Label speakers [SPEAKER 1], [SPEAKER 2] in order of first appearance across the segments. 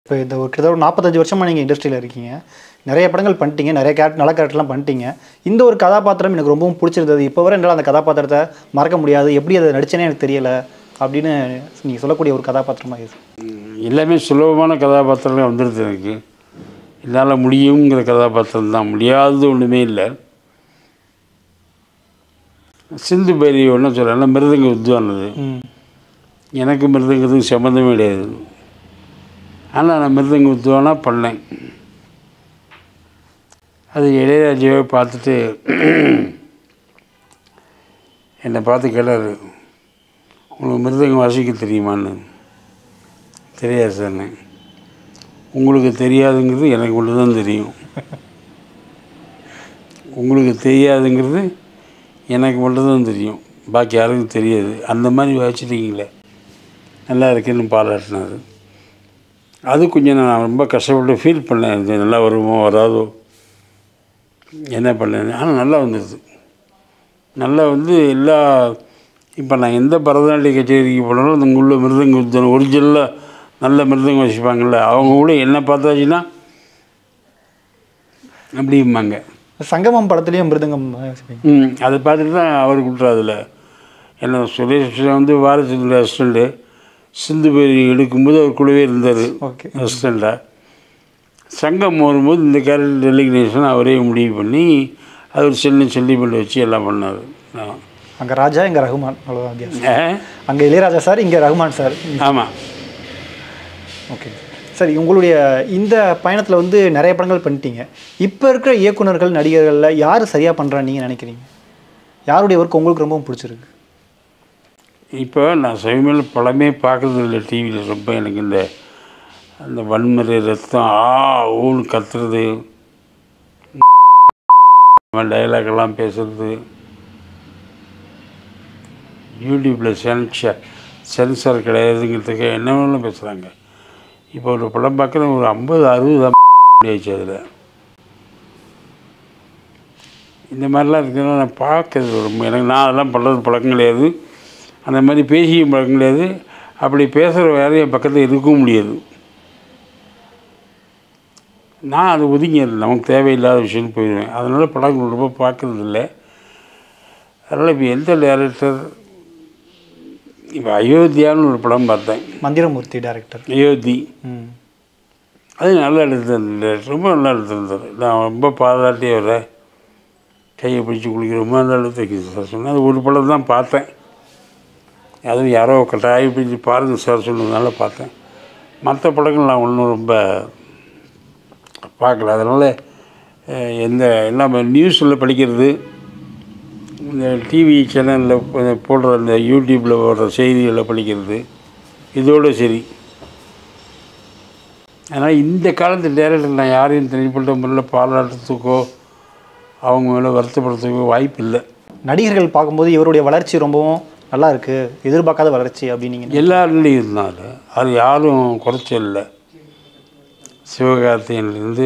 [SPEAKER 1] இப்போ இந்த ஒரு கிட்டத்தட்ட ஒரு நாற்பத்தஞ்சு வருஷமாக நீங்கள் இண்டஸ்ட்ரியில் இருக்கீங்க நிறைய படங்கள் பண்ணிட்டீங்க நிறைய கேரக்டர் நல்ல கேரக்டர்லாம் பண்ணிட்டீங்க இந்த ஒரு கதாபாத்திரம் எனக்கு ரொம்பவும் பிடிச்சிருந்தது இப்போ வரை என்னால் அந்த கதாபாத்திரத்தை மறக்க முடியாது எப்படி அதை நடிச்சேனே எனக்கு தெரியல அப்படின்னு நீங்கள் சொல்லக்கூடிய ஒரு கதாபாத்திரமாக இது
[SPEAKER 2] எல்லாமே சுலபமான கதாபாத்திரங்கள் வந்துடுது எனக்கு என்னால் முடியுங்கிற கதாபாத்திரம் தான் முடியாதது ஒன்றுமே இல்லை சிந்து பேரி ஒன்றும் சொல்கிறேன் மிருதங்க வித்வானது
[SPEAKER 1] ம்
[SPEAKER 2] எனக்கு மிருதங்கிறதுக்கு சம்மந்தமே கிடையாது ஆனால் நான் மிருதங்க வித்வானாக பண்ணேன் அது இளையராஜாவை பார்த்துட்டு என்னை பார்த்து கேட்டார் உங்களுக்கு மிருதங்கம் வாசிக்க தெரியுமான்னு தெரியாது சார்னே உங்களுக்கு தெரியாதுங்கிறது எனக்கு மட்டும் தான் தெரியும் உங்களுக்கு தெரியாதுங்கிறது எனக்கு மட்டும்தான் தெரியும் பாக்கி யாருக்கும் தெரியாது அந்த மாதிரி வாசிச்சிருக்கீங்களே நல்லா இருக்குன்னு பாராட்டினார் அது கொஞ்சம் நான் ரொம்ப கஷ்டப்பட்டு ஃபீல் பண்ணேன் இது நல்லா வருமோ வராதோ என்ன பண்ணேன் ஆனால் நல்லா வந்துடுது நல்லா வந்து எல்லா இப்போ நான் எந்த பரதநாட்டிய கச்சேரிக்கு போனாலும் அந்த உள்ள மிருதங்க வித்வான் ஒரிஜினலாக நல்ல மிருதங்க வச்சுப்பாங்கள்ல அவங்க கூட என்ன பார்த்தாச்சுன்னா அப்படிம்பாங்க
[SPEAKER 1] சங்கமம் படத்துலேயும் மிருதங்கம் வாசிப்பீங்க.
[SPEAKER 2] ம் அதை பார்த்துட்டு தான் அவர் கொடுத்தாதுல என்ன சுரேஷ் கிருஷ்ணா வந்து பாரதிய அசிஸ்டண்ட்டு சிந்து பேர் எடுக்கும்போது அவர் கூடவே இருந்தார்
[SPEAKER 1] ஓகே
[SPEAKER 2] அசிஸ்டண்ட்டாக சங்கம் வரும்போது இந்த கேரக்டர் டெலிகினேஷன் அவரே முடிவு பண்ணி அவர் செல்லி சொல்லி பண்ணி வச்சு எல்லாம் பண்ணார்
[SPEAKER 1] அங்கே ராஜா இங்கே ரகுமான் அவ்வளோதான் வித்தியாசம் அங்கே இளையராஜா சார் இங்கே ரகுமான் சார்
[SPEAKER 2] ஆமாம்
[SPEAKER 1] ஓகே சரி உங்களுடைய இந்த பயணத்தில் வந்து நிறைய படங்கள் பண்ணிட்டீங்க இப்போ இருக்கிற இயக்குனர்கள் நடிகர்களில் யார் சரியாக பண்ணுறான்னு நீங்கள் நினைக்கிறீங்க யாருடைய ஒர்க் உங்களுக்கு ரொம்பவும் பிடிச்சிருக்கு
[SPEAKER 2] இப்போ நான் சமீப படமே பார்க்குறது இல்லை டிவியில் ரொம்ப எனக்கு இந்த அந்த வன்முறை ரத்தம் ஆ ஊன்னு கத்துறது டைலாக்லாம் பேசுறது யூடியூப்பில் சென்சர் சென்சார் கிடையாதுங்கிறதுக்கு என்ன வேணாலும் பேசுகிறாங்க இப்போ ஒரு படம் பார்க்குற ஒரு ஐம்பது அறுபது ஆச்சு அதில் இந்த மாதிரிலாம் இருக்கிறத நான் பார்க்கறது ரொம்ப எனக்கு நான் அதெல்லாம் பண்ணுறது பழக்கம் கிடையாது அந்த மாதிரி பேசியும் பழக்கம் கிடையாது அப்படி பேசுகிற வேற என் பக்கத்தில் இருக்கவும் முடியாது நான் அது ஒதுங்கிடுறேன் நமக்கு தேவையில்லாத விஷயம்னு போயிடுவேன் அதனால் படங்கள் ரொம்ப பார்க்கறது இல்லை அதனால் இப்போ எந்த டேரக்டர் இப்போ அயோத்தியான்னு ஒரு படம் பார்த்தேன்
[SPEAKER 1] மந்திரமூர்த்தி டைரக்டர்
[SPEAKER 2] அயோத்தி
[SPEAKER 1] ம்
[SPEAKER 2] அது நல்லா எடுத்திருந்தார் ரொம்ப நல்லா எடுத்திருந்தார் நான் ரொம்ப பாராட்டி அவரை கையை பிடிச்சி குளிக்க ரொம்ப நல்லா எடுத்து சார் சொன்னேன் அது ஒரு படம் தான் பார்த்தேன் அதுவும் யாரோ கட்டாயம் பிடிச்சி பாருங்க சார் சொன்னதுனால பார்த்தேன் மற்ற படங்கள் நான் ஒன்றும் ரொம்ப பார்க்கல அதனால் அஹ், எந்த எல்லாம் நியூஸில் படிக்கிறது இந்த டிவி சேனலில் போடுற அந்த யூடியூப்பில் போடுற செய்திகளை படிக்கிறது இதோடு சரி அதனால் இந்த காலத்து டேரக்டர் நான் யாரையும் தனிப்பட்ட முறையில் பாராட்டுறதுக்கோ அவங்க மேலே வருத்தப்படுறதுக்கோ வாய்ப்பு இல்லை
[SPEAKER 1] நடிகர்கள் பார்க்கும்போது இவருடைய வளர்ச்சி ரொம்பவும் நல்லா இருக்கு எதிர்பார்க்காத வளர்ச்சி அப்படின்னு நீங்கள்
[SPEAKER 2] எல்லாருலேயும் இருந்தாங்க அது யாரும் குறைச்சல் இல்லை சிவகார்த்திகன்லேருந்து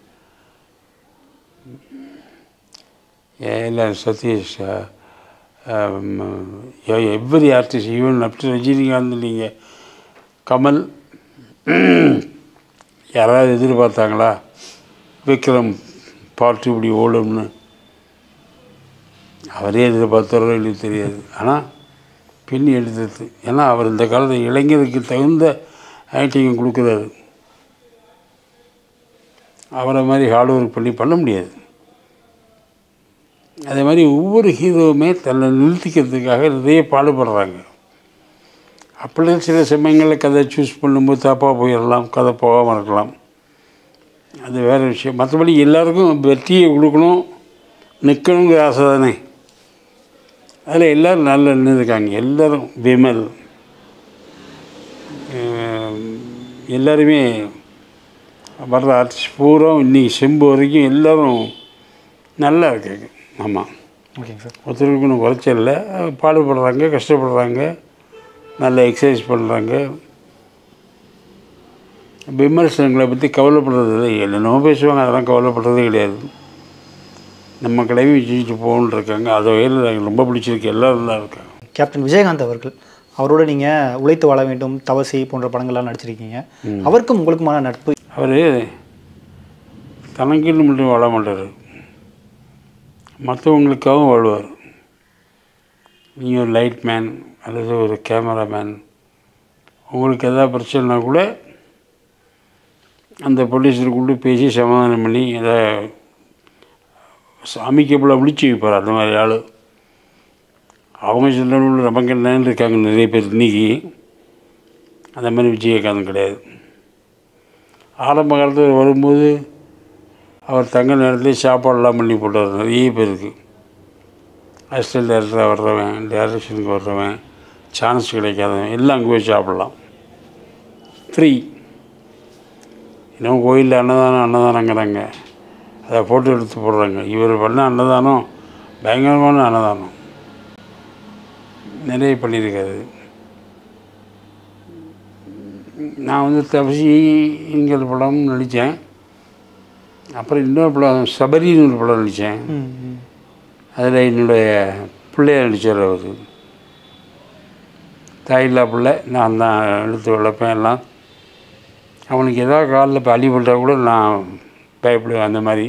[SPEAKER 2] எல்லாம் Sathish every artist even up to Rajinikanth நீங்கள் கமல் யாராவது எதிர்பார்த்தாங்களா விக்ரம் பாட்டு இப்படி ஓடும்னு அவரே எதிர்பார்த்தாரோ இல்லையோ தெரியாது ஆனால் பின்னி எடுத்தது ஏன்னா அவர் இந்த காலத்து இளைஞருக்கு தகுந்த ஆக்டிங் கொடுக்குறாரு அவரை மாதிரி ஹார்ட் ஒர்க் பண்ணி பண்ண முடியாது அதே மாதிரி ஒவ்வொரு ஹீரோவுமே தன்னை நிறுத்திக்கிறதுக்காக நிறைய பாடுபடுறாங்க அப்படியே சில சமயங்களில் கதை சூஸ் பண்ணும்போது தப்பாக போயிடலாம் கதை போகாமல் இருக்கலாம் அது வேறு விஷயம் மற்றபடி எல்லாருக்கும் வெற்றியை கொடுக்கணும் நிற்கணுங்கிற ஆசை தானே அதில் எல்லோரும் நல்லா நின்றுருக்காங்க எல்லோரும் விமல் அஹ், எல்லாருமே வர்ற ஆர்டிஸ்ட் பூரா இன்றைக்கி செம்பு வரைக்கும் எல்லோரும் நல்லா இருக்காங்க ஆமாம்
[SPEAKER 1] ஓகேங்க சார்
[SPEAKER 2] ஒருத்தருக்கு ஒன்றும் குறைச்சல் இல்லை பாடுபடுறாங்க கஷ்டப்படுறாங்க நல்ல எக்ஸசைஸ் பண்ணுறாங்க விமர்சனங்களை பற்றி கவலைப்படுறது இல்லை என்னென்னமோ பேசுவாங்க அதெல்லாம் கவலைப்படுறதே கிடையாது நம்ம கடமை வச்சுட்டு போகணுன்னு இருக்காங்க அதை வகையில் எனக்கு ரொம்ப பிடிச்சிருக்கு எல்லோரும் நல்லா இருக்காங்க
[SPEAKER 1] கேப்டன் விஜயகாந்த் அவர்கள் அவரோட நீங்கள் உழைத்து வாழ வேண்டும் தவசி போன்ற படங்கள்லாம் நடிச்சிருக்கீங்க அவருக்கும் உங்களுக்குமான நட்பு
[SPEAKER 2] அவர் தனக்குன்னு மட்டும் வாழ மாட்டார் மற்றவங்களுக்காகவும் வாழ்வார் நீங்கள் ஒரு லைட் மேன் அல்லது ஒரு கேமராமேன் உங்களுக்கு எதாவது பிரச்சனைனா கூட அந்த போலீஸருக்குள்ளே பேசி சமாதானம் பண்ணி எதை அமிக்கபிளாக முடிச்சு வைப்பார் அந்த மாதிரி ஆள் அவங்க சொல்லணும் நமக்கு என்னன்னு இருக்காங்க நிறைய பேர் இன்னைக்கு அந்த மாதிரி விஜயகாந்த் கிடையாது ஆரம்ப காலத்தில் வரும்போது அவர் தங்க நேரத்துலேயே சாப்பாடெல்லாம் பண்ணி போட்டார் நிறைய பேருக்கு அசிஸ்டன்ட் டேரக்டராக வர்றவன் டேரக்ஷனுக்கு வர்றவன் சான்ஸ் கிடைக்காதவன் எல்லாம் அங்கே போய் சாப்பிட்லாம் ஃப்ரீ இன்னும் கோயிலில் அன்னதானம் அன்னதானங்கிறாங்க அதை ஃபோட்டோ எடுத்து போடுறாங்க இவர் பண்ண அன்னதானம் பயங்கரமான அன்னதானம் நிறைய பண்ணியிருக்காரு நான் வந்து தவசிங்கிற படம் நடித்தேன் அப்புறம் இன்னொரு படம் சபரின்னு ஒரு படம் நடித்தேன்
[SPEAKER 1] ம், ம்.
[SPEAKER 2] அதில் என்னுடைய பிள்ளைய நடித்தார் அவர் தாயில்லா பிள்ளை நான் தான் எடுத்து வளர்ப்பேன் எல்லாம் அவனுக்கு ஏதாவது காலில் இப்போ அடிபட்டால் கூட நான் பயப்படுவேன் அந்த மாதிரி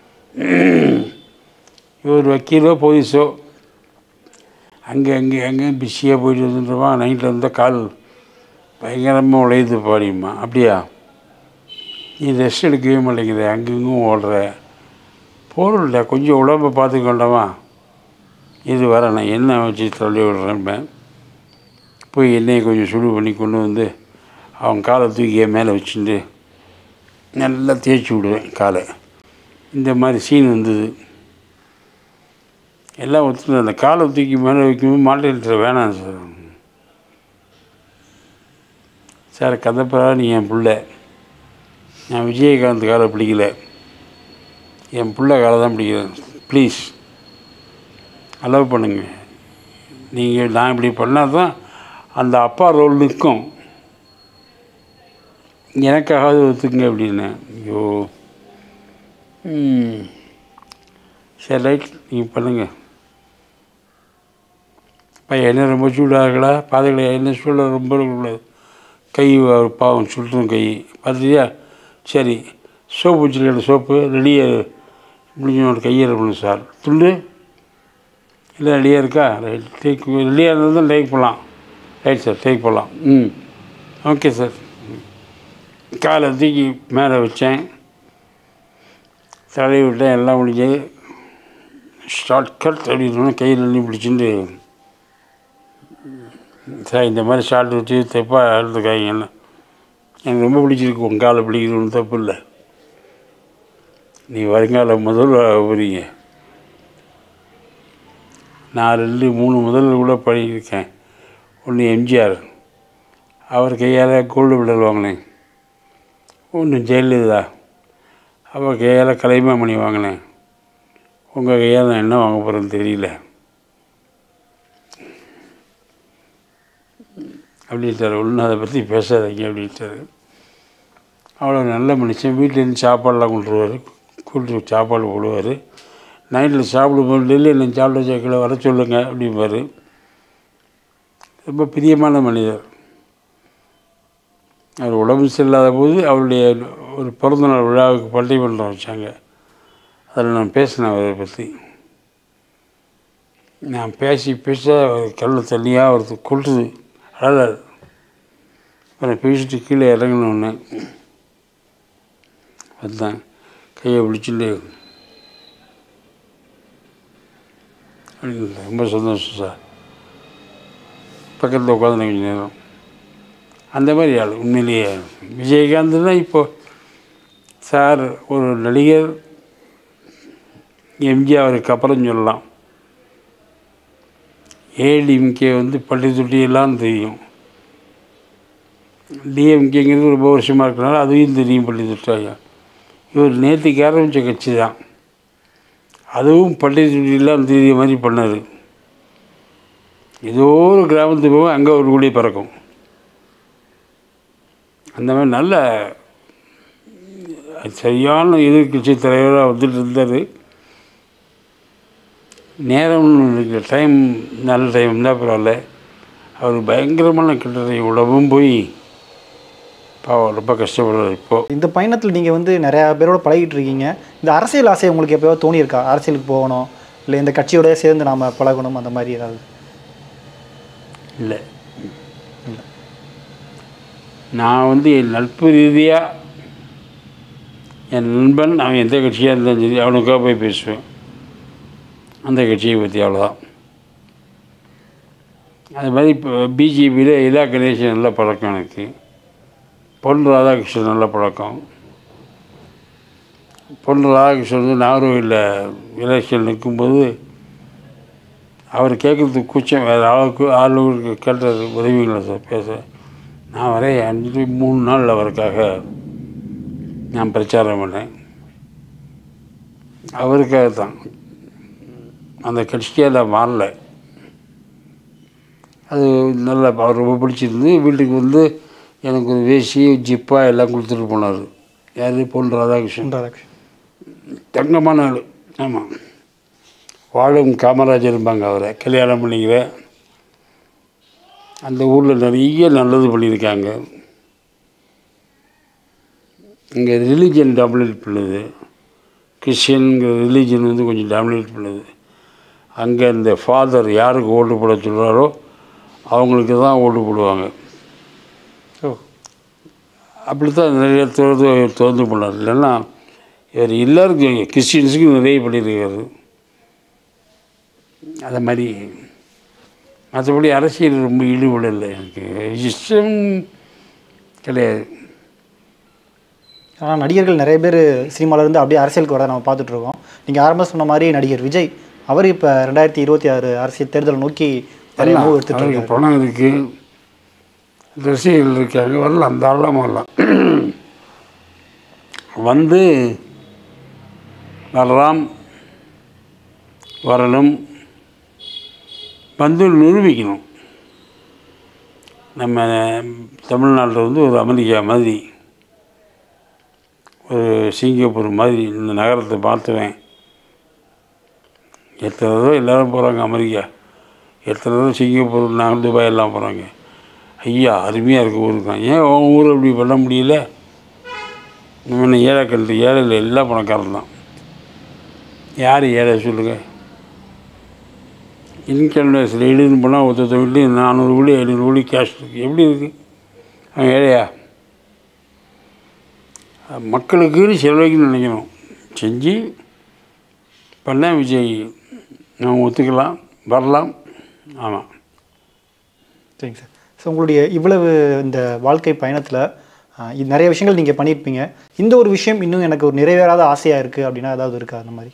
[SPEAKER 2] இவர் வக்கீலோ போலீஸோ அங்கே அங்கே அங்கே பிஸியாக போயிட்டு வந்துட்டுருவான் நைட்டில் வந்தால் கால் பயங்கரமாக உழையுது பாடியுமா அப்படியா நீ ரெஸ்ட் எடுக்கவே மாட்டேங்கிற அங்கங்கும் ஓடுற போகல கொஞ்சம் உடம்பை பார்த்துக்கொண்டவா இது வர நான் எண்ணெய் வச்சு தள்ளி விடுறேன் போய் எண்ணெயை கொஞ்சம் சுடு பண்ணி கொண்டு வந்து அவன் காலை தூக்கி என் மேலே வச்சுட்டு நல்லா தேய்ச்சி விடுவேன் காலை இந்த மாதிரி சீன் வந்தது எல்லாம் ஒத்துந்து அந்த காலை தூக்கி மேலே வைக்கும்போது மாட்டிட்டு வேணாம் சார் சார் கதப்பரா நீ என் பிள்ளை நான் விஜயகாந்த் காலை பிடிக்கல என் பிள்ளை காலை தான் பிடிக்கிறேன் ப்ளீஸ் அலோவ் பண்ணுங்க நீங்கள் நான் இப்படி பண்ணால் தான் அந்த அப்பா ரோல் நிற்கும் எனக்காவது ஒத்துக்குங்க அப்படின்னு ஐயோ ம். சரி ரைட் நீங்கள் பண்ணுங்கள் பையன் என்ன ரொம்ப சூடாகலா பாதைகளை என்ன சூட ரொம்ப கூடாது கை அவர் பாவம் சுட்டுரும் கை பார்த்துட்டியா சரி சோப்பு வச்சுருக்க சோப்பு ரெடியாக முடிஞ்ச ஒரு கையை பண்ணு சார் துண்டு இல்லை ரெடியாக இருக்கா ரைட் டேக் ரெடியாக இருந்தால் தான் டேக் போகலாம் ரைட் சார் டேக் போகலாம் ம் ஓகே சார் காலை தூக்கி மேலே வச்சேன் தடவி விட்டேன் எல்லாம் முடிஞ்சு ஷார்ட் கட் அப்படின்னு கையில் அள்ளி பிடிச்சிட்டு சார் இந்த மாதிரி ஷார்ட் வச்சு தப்பாக எடுத்துக்காய்ங்கன்னு எனக்கு ரொம்ப பிடிச்சிருக்கு உங்கள் காலை பிடிக்கணும்னு தப்பு இல்லை நீ வருங்கால முதல் வரீங்க நான் ரெண்டு மூணு முதல்ல கூட பண்ணியிருக்கேன் ஒன்று எம்ஜிஆர் அவர் கையால் கோல்டு மெடல் வாங்கினேன் ஒன்று ஜெயலலிதா அவர் கையால் கலைமாமணி வாங்கினேன் உங்கள் கையால் நான் என்ன வாங்க போகிறேன்னு தெரியல அப்படின்ட்டார் ஒன்றும் அதை பற்றி பேசாதீங்க அப்படின்ட்டாரு அவ்வளோ நல்ல மனுஷன் வீட்டிலேருந்து சாப்பாடெலாம் கொண்டுருவார் கூட்டு சாப்பாடு போடுவார் நைட்டில் சாப்பிடும்போது டெல்லி என்ன சாப்பிட சேர்க்கல வர சொல்லுங்க அப்படிம்பாரு ரொம்ப பிரியமான மனிதர் அவர் உடம்பு சரியில்லாத போது அவருடைய ஒரு பிறந்தநாள் விழாவுக்கு பட்டிமன்றம் வச்சாங்க அதில் நான் பேசினேன் அவரை பற்றி நான் பேசி பேச அவர் கல்ல தண்ணியாக அவருக்கு கொட்டுது அழகாது அப்புறம் பேசிட்டு கீழே இறங்கணுன்னு அதுதான் கையை பிடிச்சிட்டு அப்படின்னு ரொம்ப சந்தோஷம் சார் பக்கத்தில் உட்காந்து கொஞ்சம் நேரம் அந்த மாதிரி ஆள் உண்மையிலேயே விஜயகாந்த் தான் இப்போ சார் ஒரு நடிகர் எம்ஜிஆருக்கு அப்புறம் சொல்லலாம் ஏடிஎம்கே வந்து பள்ளி தொட்டியெல்லாம் தெரியும் டிஎம்கேங்கிறது ரொம்ப வருஷமாக இருக்கிறனால அதையும் தெரியும் பள்ளி தொட்டாயா இவர் நேற்றுக்கு ஆரம்பித்த கட்சி தான் அதுவும் பள்ளி தொட்டியெல்லாம் தெரிய மாதிரி பண்ணார் ஏதோ ஒரு கிராமத்துக்கு போக அங்கே ஒரு குடி பறக்கும் அந்த மாதிரி நல்ல சரியான எதிர்கட்சி தலைவராக வந்துட்டு இருந்தார் நேரம் டைம் நல்ல டைம் இருந்தால் பரவாயில்ல அவர் பயங்கரமான கிட்டத்தை உடம்பும் போய் பாவம் ரொம்ப கஷ்டப்படுறார் இப்போது
[SPEAKER 1] இந்த பயணத்தில் நீங்கள் வந்து நிறையா பேரோட பழகிட்டு இருக்கீங்க இந்த அரசியல் ஆசை உங்களுக்கு எப்போயாவது தோணியிருக்கா அரசியலுக்கு போகணும் இல்லை இந்த கட்சியோட சேர்ந்து நாம் பழகணும் அந்த மாதிரி ஏதாவது
[SPEAKER 2] இல்லை நான் வந்து என் நட்பு ரீதியாக என் நண்பன் அவன் எந்த கட்சியாக இருந்தாலும் சரி அவனுக்காக போய் பேசுவேன் அந்த கட்சியை பற்றி அவ்வளோதான் அது மாதிரி இப்போ பிஜேபியில் இலா கணேசன் நல்ல பழக்கம் எனக்கு பொன் ராதாகிருஷ்ணன் நல்ல பழக்கம் பொன் ராதாகிருஷ்ணன் வந்து நாகர்கோவிலில் எலெக்ஷன் நிற்கும்போது அவர் கேட்குறதுக்கு கூச்சம் வேறு ஆளுக்கு ஆளுக்கு கேட்டார் உதவிகளை சார் பேச நான் வரேன் அஞ்சு மூணு நாள் அவருக்காக நான் பிரச்சாரம் பண்ணேன் அவருக்காக தான் அந்த கட்சிக்கே நான் மாறல அது நல்லா அவர் ரொம்ப பிடிச்சிருந்து வீட்டுக்கு வந்து எனக்கு ஒரு வேஷ்டி ஜிப்பா எல்லாம் கொடுத்துட்டு போனார் யார் பொன் ராதாகிருஷ்ணன்
[SPEAKER 1] ராதாகிருஷ்ணன்
[SPEAKER 2] தங்கமான ஆள் ஆமாம் வாழும் காமராஜர் இருப்பாங்க அவரை கல்யாணம் பண்ணிக்கிற அந்த ஊரில் நிறைய நல்லது பண்ணியிருக்காங்க இங்கே ரிலீஜன் டாமினேட் பண்ணுது கிறிஸ்டியனுங்கிற ரிலீஜன் வந்து கொஞ்சம் டாமினேட் பண்ணுது அங்கே இந்த ஃபாதர் யாருக்கு ஓட்டு போட சொல்கிறாரோ அவங்களுக்கு தான் ஓட்டு போடுவாங்க
[SPEAKER 1] ஓ
[SPEAKER 2] அப்படி தான் நிறைய திறந்து திறந்து பண்ணார் இல்லைன்னா இவர் எல்லாருக்கும் கிறிஸ்டின்ஸுக்கும் நிறைய பண்ணியிருக்காரு அதை மாதிரி மற்றபடி அரசியல் ரொம்ப ஈடுபாடு இல்லை எனக்கு இஷ்டம் கிடையாது
[SPEAKER 1] ஆனால் நடிகர்கள் நிறைய பேர் சினிமால இருந்து அப்படியே அரசியலுக்கு வரதை நம்ம பார்த்துட்டு இருக்கோம் நீங்கள் ஆரம்பம் சொன்ன மாதிரி நடிகர் விஜய் அவர் இப்போ ரெண்டாயிரத்தி இருபத்தி ஆறு அரசியல் தேர்தலை நோக்கி நிறைய மூவ் எடுத்துட்டு
[SPEAKER 2] அவருக்கு
[SPEAKER 1] இருக்காரு
[SPEAKER 2] பணம் இருக்குது ரசிகர்கள் இருக்காங்க வரலாம் தாராளமாக வரலாம் வந்து வரலாம் வரணும் வந்து நிரூபிக்கணும் நம்ம தமிழ்நாட்டில் வந்து ஒரு அமெரிக்கா மாதிரி ஒரு சிங்கப்பூர் மாதிரி இந்த நகரத்தை பார்த்துவேன் எத்தனை தடவை எல்லோரும் போகிறாங்க அமெரிக்கா எத்தனை தடவை சிங்கப்பூர் நாங்கள் துபாய் எல்லாம் போகிறாங்க ஐயா அருமையாக இருக்குது ஊருக்கு தான் ஏன் உன் ஊர் அப்படி பண்ண முடியல நம்ம ஏழை கண்டு ஏழையில் எல்லாம் பணக்காரன் தான் யார் ஏழை சொல்லுங்கள் இன்கம் டேக்ஸில் எழுதுன்னு போனால் ஒருத்தர் வீட்லேயும் நானூறு கோடி ஐநூறு கோடி கேஷ் இருக்குது எப்படி இருக்குது அவன் ஏழையா மக்களுக்குன்னு செலவழிக்கணும்னு நினைக்கணும் செஞ்சு பண்ண விஜய் நம்ம ஒத்துக்கலாம் வரலாம் ஆமாம்
[SPEAKER 1] சரிங்க சார் ஸோ உங்களுடைய இவ்வளவு இந்த வாழ்க்கை பயணத்தில் இது நிறைய விஷயங்கள் நீங்கள் பண்ணியிருப்பீங்க இந்த ஒரு விஷயம் இன்னும் எனக்கு ஒரு நிறைவேறாத ஆசையாக இருக்குது அப்படின்னா ஏதாவது இருக்கா அந்த மாதிரி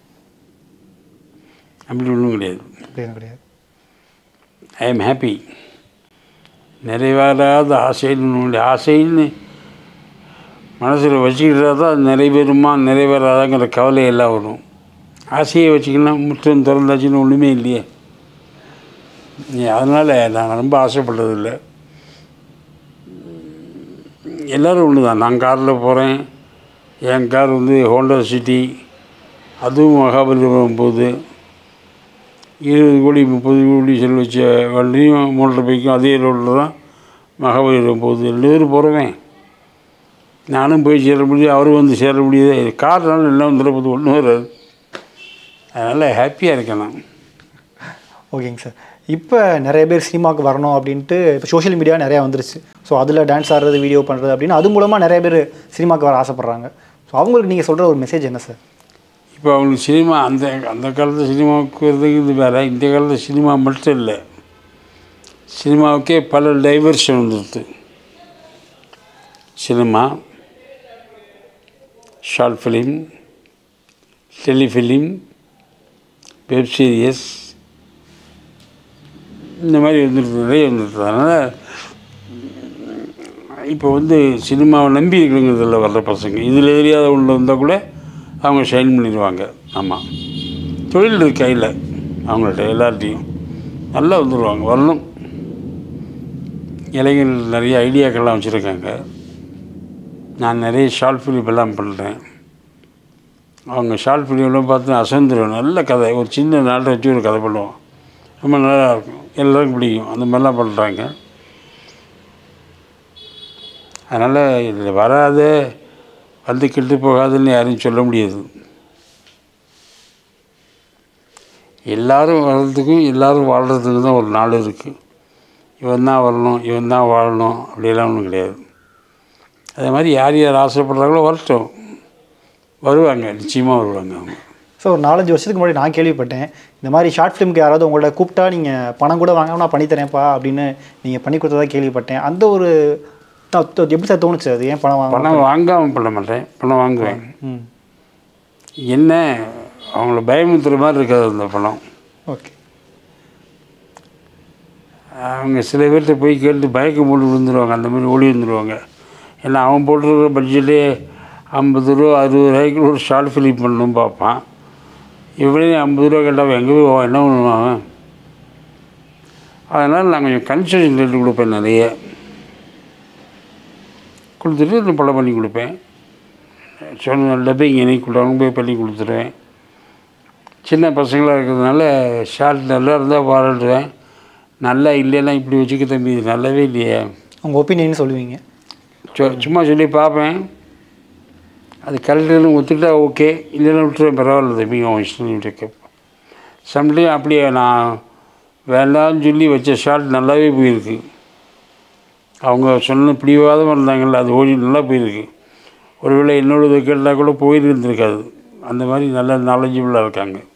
[SPEAKER 2] அப்படி ஒன்றும் கிடையாது
[SPEAKER 1] அப்படி எதுவும் கிடையாது
[SPEAKER 2] ஐ எம் ஹாப்பி நிறைவேறாத ஆசைன்னு ஆசைன்னு மனசில் வச்சுக்கிட்டா தான் அது நிறைவேறுமா நிறைவேறாதாங்கிற கவலை எல்லாம் வரும் ஆசையை வச்சுக்கலாம் முற்றம் திறந்தாச்சுன்னு ஒன்றுமே இல்லையே அதனால் நான் ரொம்ப ஆசைப்பட்டதில்ல எல்லோரும் ஒன்று தான் நான் காரில் போகிறேன் என் கார் வந்து ஹோண்டா சிட்டி அதுவும் மகாபலிபுரம் போகுது இருபது கோடி முப்பது கோடி செல் வச்ச வண்டியும் மோட்டர் பைக்கும் அதே ரோட்டில் தான் மகாபலிபுரம் போகுது ரெண்டு பேரும் போகிறவன் நானும் போய் சேர முடியும் அவரும் வந்து சேர முடியுது கார்னால எல்லாம் வந்துட போது ஒன்றும் வராது அதனால் ஹாப்பியாக இருக்கேன் நான்
[SPEAKER 1] ஓகேங்க சார் இப்போ நிறைய பேர் சினிமாவுக்கு வரணும் அப்படின்ட்டு இப்போ சோஷியல் மீடியா நிறையா வந்துருச்சு ஸோ அதில் டான்ஸ் ஆடுறது வீடியோ பண்ணுறது அப்படின்னு அது மூலமாக நிறைய பேர் சினிமாவுக்கு வர ஆசைப்பட்றாங்க ஸோ அவங்களுக்கு நீங்கள் சொல்கிற ஒரு மெசேஜ் என்ன சார்
[SPEAKER 2] இப்போ அவங்களுக்கு சினிமா அந்த அந்த காலத்து சினிமாவுக்கு வரதுக்கு இது வேறு இந்த காலத்து சினிமா மட்டும் இல்லை சினிமாவுக்கே பல டைவர்ஷன் வந்துடுது cinema short film telefilm web series இந்த மாதிரி வந்துருக்கு நிறைய வந்துருக்கு அதனால் இப்போ வந்து சினிமாவை நம்பி இருக்கிறவங்கிறதுல வர்ற பசங்க இதில் தெரியாத உள்ள வந்தால் கூட அவங்க ஷைன் பண்ணிடுவாங்க ஆமாம் தொழில் இருக்கு கையில் அவங்கள்ட்ட எல்லார்ட்டையும் நல்லா வந்துடுவாங்க வரணும் இளைஞர்கள் நிறைய ஐடியாக்கள்லாம் வச்சுருக்காங்க நான் நிறைய ஷார்ட் ஃபிலிம் எல்லாம் பண்ணுறேன் அவங்க ஷார்ட் ஃபிலிம்லாம் பார்த்து அசந்துருவேன் நல்ல கதை ஒரு சின்ன நாட்டை வச்சு ஒரு கதை பண்ணுவோம் ரொம்ப நல்லா இருக்கும் எல்லாருக்கும் பிடிக்கும் அந்த மாதிரிலாம் பண்ணுறாங்க அதனால் இதில் வராத வந்து கெட்டு போகாதுன்னு யாரையும் சொல்ல முடியாது எல்லாரும் வர்றதுக்கும் எல்லாரும் வாழ்கிறதுக்கு தான் ஒரு நாள் இருக்குது இவன் தான் வரணும் இவன் தான் வாழணும் அப்படியெல்லாம் ஒன்றும் கிடையாது அதே மாதிரி யார் யார் ஆசைப்படுறாங்களோ வரட்டும் வருவாங்க நிச்சயமாக வருவாங்க அவங்க
[SPEAKER 1] ஸோ ஒரு நாலஞ்சு வருஷத்துக்கு முன்னாடி நான் கேள்விப்பட்டேன் இந்த மாதிரி ஷார்ட் ஃபிலிம்க்கு யாராவது உங்களோட கூப்பிட்டா நீங்கள் பணம் கூட வாங்காம நான் பண்ணித்தரேன்ப்பா அப்படின்னு நீங்கள் பண்ணி கொடுத்ததா கேள்விப்பட்டேன் அந்த ஒரு த- த- எப்படி சார் தோணுச்சு அது ஏன் பணம் வாங்க
[SPEAKER 2] பணம் வாங்காமல் பண்ண மாட்டேன் பணம் வாங்குவேன்
[SPEAKER 1] ம்
[SPEAKER 2] என்ன அவங்கள பயமுத்துற மாதிரி இருக்காது அந்த பணம்
[SPEAKER 1] ஓகே
[SPEAKER 2] அவங்க சில பேர்கிட்ட போய் கேட்டு பயக்கம் போட்டு விழுந்துருவாங்க அந்த மாதிரி ஓடி வந்துடுவாங்க ஏன்னா அவன் போட்டிருக்கிற பட்ஜெட்டே ஐம்பது ரூபா அறுபது ரூபாய்க்கு ஒரு ஷார்ட் ஃபிலிம் பண்ணணும் பார்ப்பான் இவனே ஐம்பது ரூபா கேட்டால் எங்கே போய் வா- என்ன பண்ணுவாங்க அதனால் நான் கொஞ்சம் கன்செஷன் ரேட்டு கொடுப்பேன் நிறைய கொடுத்துட்டு இந்த படம் பண்ணி கொடுப்பேன் சொன்ன டப்பிங் எனக்கு கொடுத்தாங்க போய் பண்ணி கொடுத்துருவேன் சின்ன பசங்களாக இருக்கிறதுனால ஷார்ட் நல்லா இருந்தால் பாராட்டுவேன் நல்லா இல்லைன்னா இப்படி வச்சுக்க தம்பி இது நல்லாவே இல்லையே
[SPEAKER 1] உங்கள் ஒப்பீனியன் சொல்லுவீங்க
[SPEAKER 2] சொ- சும்மா சொல்லி பார்ப்பேன் அது கரெக்டுன்னு ஒத்துக்கிட்டா ஓகே இல்லைன்னா விட்டுருவேன் பரவாயில்ல தம்பி அவன் இஷ்டம் விட்டு சம்டைம் அப்படியே நான் வேண்டாம்னு சொல்லி வச்ச ஷார்ட் நல்லாவே போயிருக்கு அவங்க சொன்ன பிடிவாதமாக இருந்தாங்கல்ல அது ஓடி நல்லா போயிருக்கு ஒருவேளை என்னோடது கேட்டால் கூட போயிருந்துருக்காது அந்த மாதிரி நல்ல நாலேஜபிளாக இருக்காங்க